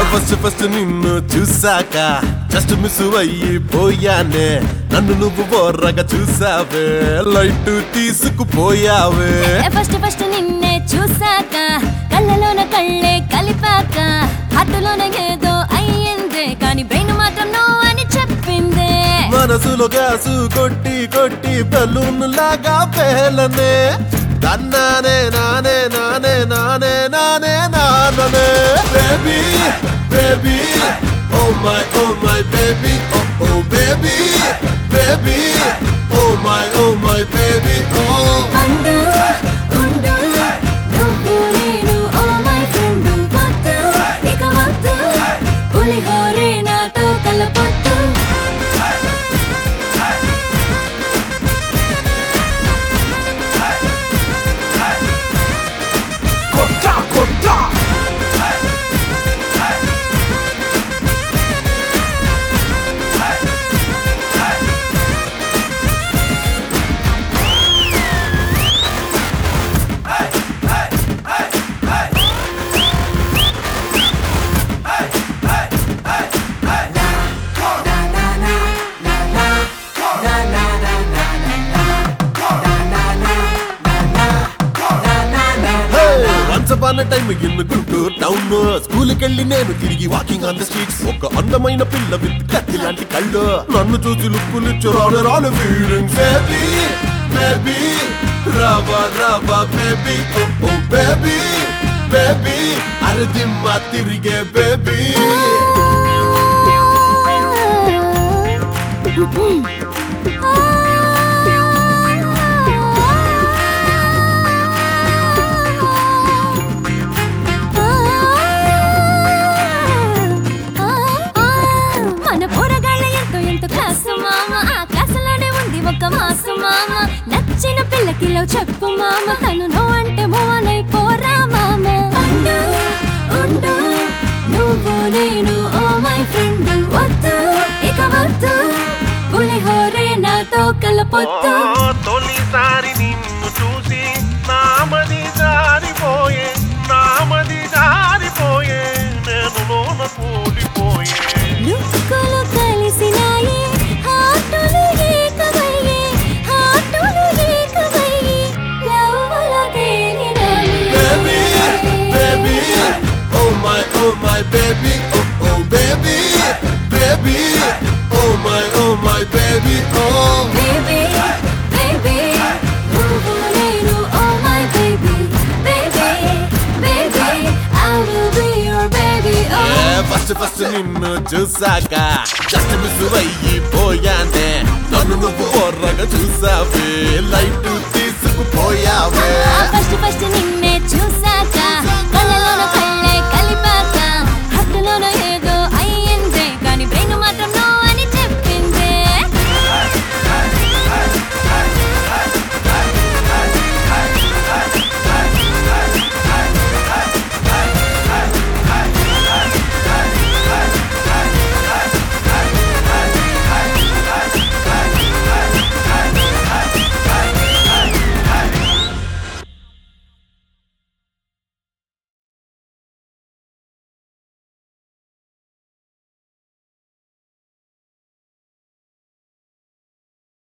first first నిన్ను చూసాక just miss అయ్యి పోయానే నన్ను నువ్వు బోర్రగా చూసావే లైట్ తీసుకుపోయావే ఫస్ట్ ఫస్ట్ నిన్నే చూసాక కళ్ళలోన కళ్ళే కలిపాక హార్టులోన ఏదో అయ్యిందే కానీ బ్రెయిన్ మాత్రం నో అని చెప్పిందే మనసులో గ్యాసు కొట్టి కొట్టి బలూన్ లాగా పేలనే తన్నానే నానే నానే నానే నానే నాననే baby baby oh my oh my baby oh oh baby baby oh my oh my baby oh అండు ఉండు నువ్వు నేను ఓ మై ఫ్రెండ్ వద్దు ఇక వద్దు పులిహోరే నాతో కలపొద్దు once upon time in Guntur town school కెళ్ళి నేను తిరిగి వాకింగ్ ఆన్ ద స్ట్రీట్స్ ఒక అందమైన పిల్ల విత్ కత్తి లాంటి కళ్ళు నన్ను చూసి లుక్కులు రాను రాను ఫీలింగ్స్ బేబీ బేబీ రావా రావా బేబీ ఓ బేబీ బేబీ అరే దిమ్మ తిరిగే బేబీ మన పోరగాళ్ళ ఎంతో ఎంతో క్లాసు మామ ఆ క్లాసులోనే ఉంది ఒక మాసు మామ నచ్చిన పిల్లకిలో చెప్పు మామ తను నో అంటే మోనై పోరా మామ ఉండు ఉండు నువ్వు నేను ఓ మై ఫ్రెండ్ వద్దు ఇక వద్దు పులిహోరే నాతో కలపొద్దు ఓ తొలిసారి నిన్ను చూసి నామది జారిపోయే నామది జారిపోయే నేను లోన కూలిపోయే లుక్కులు కలిసినాయి హార్టులు ఏకమయ్యే హార్టులు ఏకమయ్యి లవ్వుల తేలినాయి baby baby oh my oh my baby oh oh baby baby oh my oh my baby oh baby baby నువ్వు నేను oh my baby baby baby I will be your baby oh first first నిన్ను చూసాక just miss అయ్యి పోయానే నన్ను నువ్వు బొర్రగా చూసావే లైట్ తీసుకుపోయావే ఫస్ట్ ఫస్ట్ నిన్ను